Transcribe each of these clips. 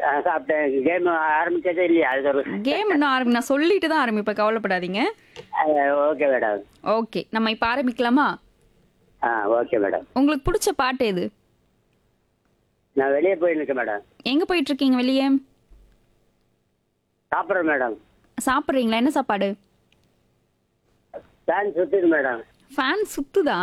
ஆ, சாப்பிட்டேன் கேம் ஆரம்பிச்சதே இல்லையா அது ஒரு கேம் இன்னும் ஆரம்பி நான் சொல்லிட்டு தான் ஆரம்பிப்பேன் கவலைப்படாதீங்க ஓகே மேடம் ஓகே நம்ம இப்போ ஆரம்பிக்கலாமா ஆ ஓகே மேடம் உங்களுக்கு பிடிச்ச பாட்டு எது நான் வெளியே போயிருக்கேன் மேடம் எங்க போயிட்டு இருக்கீங்க வெளியே சாப்பிட்றேன் மேடம் சாப்பிட்றீங்களா என்ன சாப்பாடு ஃபேன் சுத்துது மேடம் ஃபேன் சுத்துதா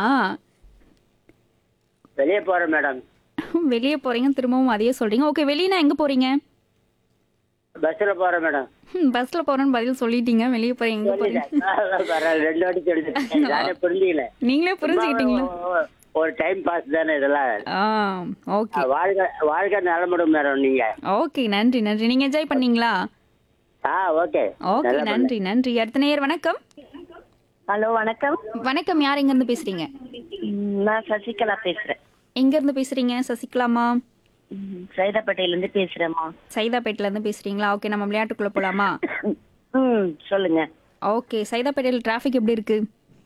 வெளியே போகிறேன் மேடம் வெளியே போறீங்க திரும்பவும் அதையே சொல்றீங்க ஓகே வெளியே எங்க போறீங்க பஸ்ஸில் போகிறேன் மேடம் ம், பஸ்ல போறேன்னு பதில் சொல்லிட்டீங்க வெளியே போறீங்க எங்க போறீங்க பரவாயில்ல ரெண்டு வாட்டி சொல்லிட்டேன் நானே புரிஞ்சுக்கல நீங்களே புரிஞ்சுக்கிட்டீங்களா ஒரு- ஒரு டைம் பாஸ் தானே இதெல்லாம் ஆ ஓகே வாழ்க வாழ்க நலமுடும் மேடம் நீங்க ஓகே நன்றி நன்றி நீங்க என்ஜாய் பண்ணீங்களா ஆ ஓகே ஓகே நன்றி நன்றி அடுத்த நேயர் வணக்கம் ஹலோ வணக்கம் வணக்கம் யார் எங்க இருந்து பேசுறீங்க ம், நான் சசிகலா பேசுறேன் எங்க இருந்து பேசுறீங்க சசிகலாமா ம், சைதாப்பேட்டையில இருந்து பேசுறேம்மா சைதாப்பேட்டில இருந்து பேசுறீங்களா ஓகே நம்ம விளையாட்டுக்குள்ள போலாமா ம் சொல்லுங்க ஓகே சைதாப்பேட்டையில் டிராஃபிக் எப்படி இருக்கு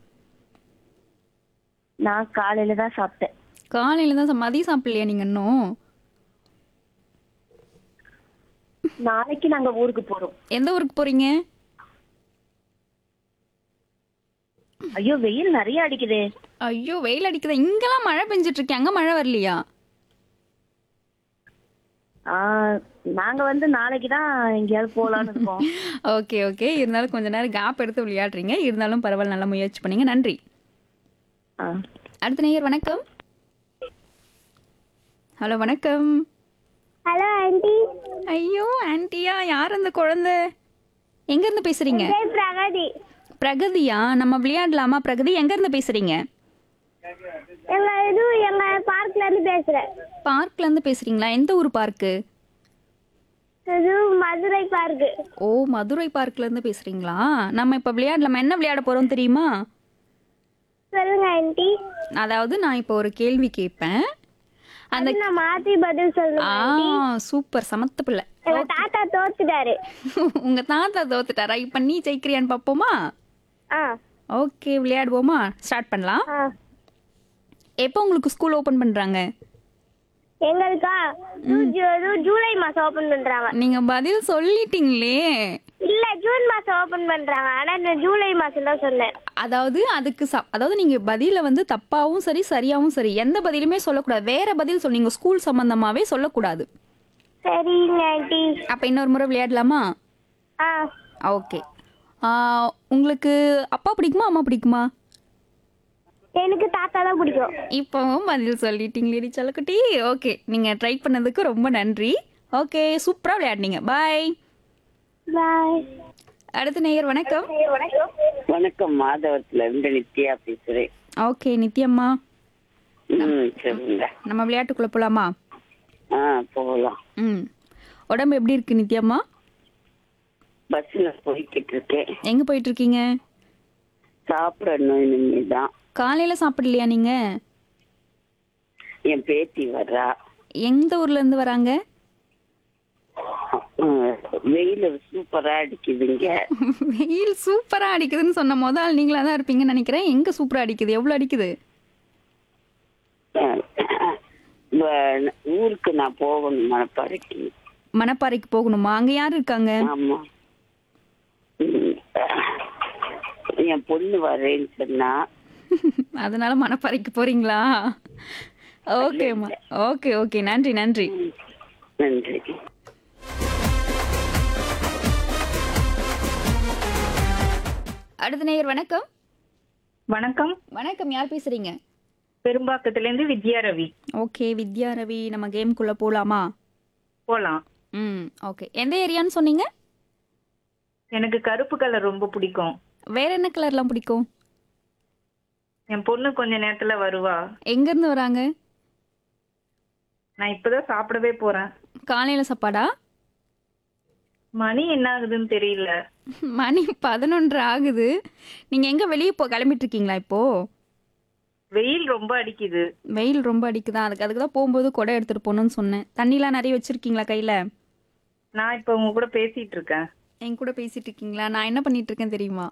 நான் காலையில தான் சாப்பிட்டேன் காலையில தான் சா- மதியம் சாப்பிடலையா நீங்க இன்னும் நாளைக்கு நாங்க ஊருக்கு போறோம் எந்த ஊருக்கு போறீங்க ஐயோ வெயில் நிறைய அடிக்குதே ஐயோ வெயில் அடிக்குதா இங்கெல்லாம் மழை பெஞ்சிட்டு இருக்கு அங்க மழை வரலையா ஆ, நாங்க வந்து நாளைக்கு தான் எங்கேயாவது போலான்னு இருக்கோம் ஓகே ஓகே இருந்தாலும் கொஞ்ச நேரம் கேப் எடுத்து விளையாடுறீங்க இருந்தாலும் பரவாயில்ல நல்லா முயற்சி பண்ணீங்க நன்றி ஆ. அடுத்த நேயர் வணக்கம் ஹலோ வணக்கம் ஹலோ ஆண்டி ஐயோ ஆன்ட்டியா யார் அந்த குழந்தை எங்க இருந்து பேசுறீங்க பேர் பிரகதி பிரகதியா நம்ம விளையாடலாமா பிரகதி எங்க இருந்து பேசுறீங்க எங்க இது எங்க பார்க்ல இருந்து பேசுறேன் பார்க்ல இருந்து பேசுறீங்களா எந்த ஊர் பார்க்கு இது மதுரை பார்க்கு ஓ மதுரை பார்க்ல இருந்து பேசுறீங்களா நம்ம இப்ப விளையாடலாமா என்ன விளையாட போறோம் தெரியுமா சொல்லுங்க ஆண்டி அதாவது நான் இப்போ ஒரு கேள்வி கேட்பேன் அந்த அது நான் மாத்தி பதில் சொல்லணும் ஆ சூப்பர் சமத்து பிள்ளை எங்க தாத்தா தோத்துட்டாரு உங்க தாத்தா தோத்துட்டாரா இப்ப நீ ஜெயிக்கிறியான்னு பாப்போமா ஆ ஓகே விளையாடுவோமா ஸ்டார்ட் பண்ணலாம் ஆ எப்போ உங்களுக்கு ஸ்கூல் ஓபன் பண்றாங்க எங்களுக்கா இது ஜூ- இது ஜூலை மாசம் ஓபன் பண்றாங்க நீங்க பதில் சொல்லிட்டீங்களே இல்ல ஜூன் மாசம் ஓபன் பண்றாங்க ஆனா நான் ஜூலை மாசம் தான் சொன்னேன் அதாவது அதுக்கு ச- அதாவது நீங்க பதில வந்து தப்பாவும் சரி சரியாவும் சரி எந்த பதிலுமே சொல்லக்கூடாது வேற பதில் சொன்னீங்க ஸ்கூல் சம்பந்தமாவே சொல்லக்கூடாது சரிங்க ஆண்டி அப்ப இன்னொரு முறை விளையாடலாமா ஆ ஓகே உங்களுக்கு அப்பா பிடிக்குமா அம்மா பிடிக்குமா எனக்கு தாத்தா தான் பிடிக்கும் இப்போவும் பதில் சொல்லிட்டீங்களேடி சொல்லக்குட்டி ஓகே நீங்க ட்ரை பண்ணதுக்கு ரொம்ப நன்றி ஓகே சூப்பரா விளையாடுனீங்க பாய் பாய் அடுத்த நேயர் வணக்கம் வணக்கம் மாதவத்துல இருந்து நித்யா பேசுறேன் ஓகே நித்யம்மா ம் சொல்லுங்க நம்ம விளையாட்டுக்குள்ள போலாமா ஆ போகலாம் ம் உடம்பு எப்படி இருக்கு நித்யம்மா பஸ்ல போய்கிட்டு இருக்கேன் எங்க போயிட்டு இருக்கீங்க சாப்பிடணும் இனிமேதான் காலையில சாப்பிடலையா நீங்க என் பேத்தி வர்றா எந்த ஊர்ல இருந்து வராங்க ம், வெயில் சூப்பரா அடிக்குதுங்க வெயில் சூப்பரா அடிக்குதுன்னு சொன்ன முதல் நீங்களா தான் இருப்பீங்கன்னு நினைக்கிறேன் எங்க சூப்பரா அடிக்குது எவ்வளவு அடிக்குது அஹ், வ- ஊருக்கு நான் போகணும் மனப்பாறைக்கு மணப்பாறைக்கு போகணுமா அங்க யார் இருக்காங்க ஆமா ம், என் பொண்ணு வரேன்னு சொன்னா அதனால மணப்பாறைக்கு போறீங்களா ஓகேம்மா ஓகே ஓகே நன்றி நன்றி நன்றி அடுத்த நேயர் வணக்கம் வணக்கம் வணக்கம் யார் பேசுறீங்க பெரும்பாக்கத்துல இருந்து வித்யா ரவி ஓகே வித்யா ரவி நம்ம கேம்குள்ள போலாமா போலாம் ம் ஓகே எந்த ஏரியான்னு சொன்னீங்க எனக்கு கருப்பு கலர் ரொம்ப பிடிக்கும் வேற என்ன கலர்லாம் பிடிக்கும் என் பொண்ணு கொஞ்ச நேரத்துல வருவா எங்க இருந்து வராங்க நான் இப்பதான் சாப்பிடவே போறேன் காலையில சாப்பாடா மணி என்ன ஆகுதுன்னு தெரியல மணி பதினொன்று ஆகுது நீங்க எங்க வெளியே போ கிளம்பிட்டு இருக்கீங்களா இப்போ வெயில் ரொம்ப அடிக்குது வெயில் ரொம்ப அடிக்குதா அதுக்கு அதுக்கு தான் போகும்போது குடை எடுத்துட்டு போகணும்னு சொன்னேன் தண்ணிலாம் நிறைய வச்சிருக்கீங்களா கையில நான் இப்ப உங்க கூட பேசிட்டு இருக்கேன் என் கூட பேசிட்டு இருக்கீங்களா நான் என்ன பண்ணிட்டு இருக்கேன் தெரியுமா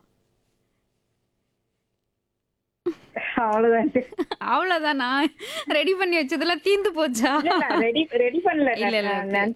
அவ்வளவுதான் அவ்வளவுதான் நான் ரெடி பண்ணி வச்சதெல்லாம் தீந்து போச்சா ரெடி ரெடி பண்ணல இல்ல இல்ல நான்